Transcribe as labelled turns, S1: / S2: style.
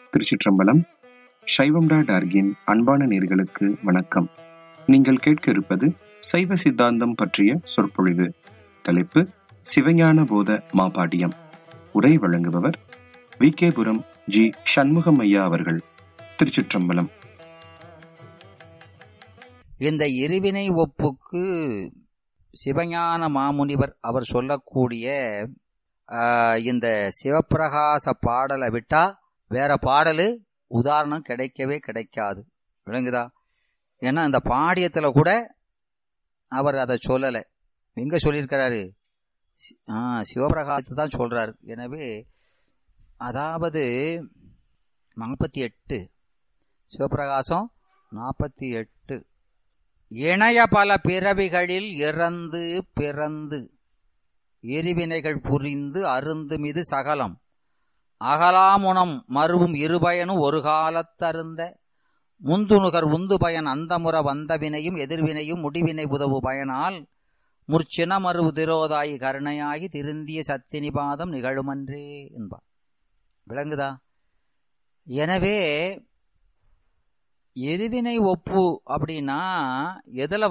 S1: திருச்சிற்றம்பலம் சைவம்டா டார்கின் அன்பான நேர்களுக்கு வணக்கம் நீங்கள் கேட்க இருப்பது சைவ சித்தாந்தம் பற்றிய சொற்பொழிவு தலைப்பு சிவஞான போத மாபாடியம் உரை வழங்குபவர் வி கேபுரம் ஜி சண்முகம் ஐயா அவர்கள் திருச்சிற்றம்பலம்
S2: இந்த இருவினை ஒப்புக்கு சிவஞான மாமுனிவர் அவர் சொல்லக்கூடிய ஆஹ், இந்த சிவப்பிரகாச பாடலை விட்டா வேற பாடலு உதாரணம் கிடைக்கவே கிடைக்காது விளங்குதா ஏன்னா இந்த பாடியத்துல கூட அவர் அதை சொல்லலை எங்க சொல்லியிருக்கிறாரு சி- ஆ, சிவபிரகாசத்தை தான் சொல்றாரு எனவே அதாவது நாற்பத்தி எட்டு சிவபிரகாசம் நாற்பத்தி எட்டு இணைய பல பிறவிகளில் இறந்து பிறந்து எரிவினைகள் புரிந்து அருந்துமிது சகலம் அகலாமுனம் மறுவும் இருபயனும் ஒரு காலத்தருந்த முந்துணுகர் உந்து பயன் அந்தமுற வந்தவினையும் எதிர்வினையும் முடிவினை உதவு பயனால் முற்சின மறுவு திரோதாயி கருணையாகி திருந்திய சத்தினிபாதம் நிகழுமன்றே என்பார் விளங்குதா எனவே எதிர்வினை ஒப்பு அப்படின்னா எதுல